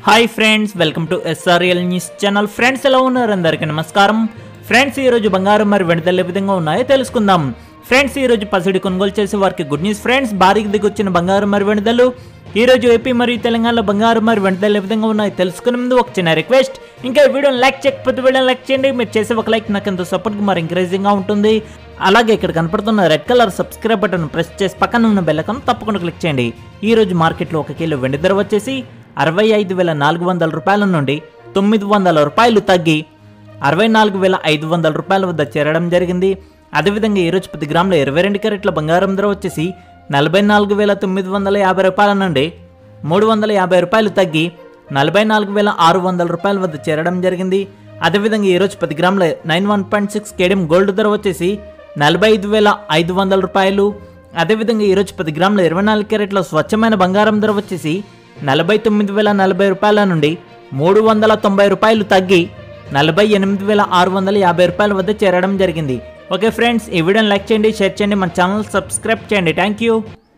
hi friends welcome to SRL news channel friends ఎలా ఉన్నారు అందరికీ నమస్కారం ఫ్రెండ్స్ ఈ రోజు బంగారం మరి వెనుదల ఏ విధంగా ఉన్నాయో తెలుసుకుందాం ఫ్రెండ్స్ ఈ రోజు పసిడి కొనుగోలు చేసే వారికి గుడ్ న్యూస్ ఫ్రెండ్స్ భారీకి దిగొచ్చిన బంగారం మరి వెనుదలు ఈ రోజు ఏపీ మరియు తెలంగాణలో బంగారం మరి వెనుదలు ఏ విధంగా ఉన్నాయో తెలుసుకునే ముందు ఒక చిన్న రిక్వెస్ట్ ఇంకా ఈ వీడియోని లైక్ చేయకపోతే వీడియోని లైక్ చేయండి మీరు చేసే ఒక లైక్ నాకు ఎంతో సపోర్ట్ మరి ఎంకరేజింగ్ గా ఉంటుంది అలాగే ఇక్కడ కనపడుతున్న red colour subscribe button press చేసి పక్కన ఉన్న బెల్ ఐకాన్ తప్పకుండా క్లిక్ చేయండి ఈ రోజు మార్కెట్లో ఒక కిలో వెండి ధర వచ్చేసి అరవై ఐదు వేల నాలుగు వందల రూపాయల నుండి తొమ్మిది వందల రూపాయలు తగ్గి అరవై నాలుగు వేల ఐదు వందల రూపాయల వద్ద చేరడం జరిగింది అదేవిధంగా ఈ రోజు పది గ్రాముల ఇరవై రెండు క్యారెట్ల బంగారం ధర వచ్చేసి నలభై నాలుగు వేల తొమ్మిది వందల యాభై రూపాయల నుండి మూడు వందల యాభై రూపాయలు తగ్గి నలభై నాలుగు వేల ఆరు వందల రూపాయల వద్ద చేరడం జరిగింది అదేవిధంగా ఈ రోజు పది గ్రాముల nine one point six KDM gold ధర వచ్చేసి నలభై ఐదు వేల ఐదు వందల రూపాయలు అదేవిధంగా ఈరోజు పది గ్రాముల ఇరవై నాలుగు క్యారెట్ల స్వచ్ఛమైన బంగారం ధర వచ్చేసి నలభై తొమ్మిది వేల నలభై రూపాయల నుండి మూడు వందల తొంభై రూపాయలు తగ్గి నలభై ఎనిమిది వేల ఆరు వందల యాభై రూపాయల వద్ద చేరడం జరిగింది ఓకే ఫ్రెండ్స్ ఈ వీడియోని లైక్ చేయండి షేర్ చేయండి మన ఛానల్ సబ్స్క్రైబ్ చేయండి థ్యాంక్ యూ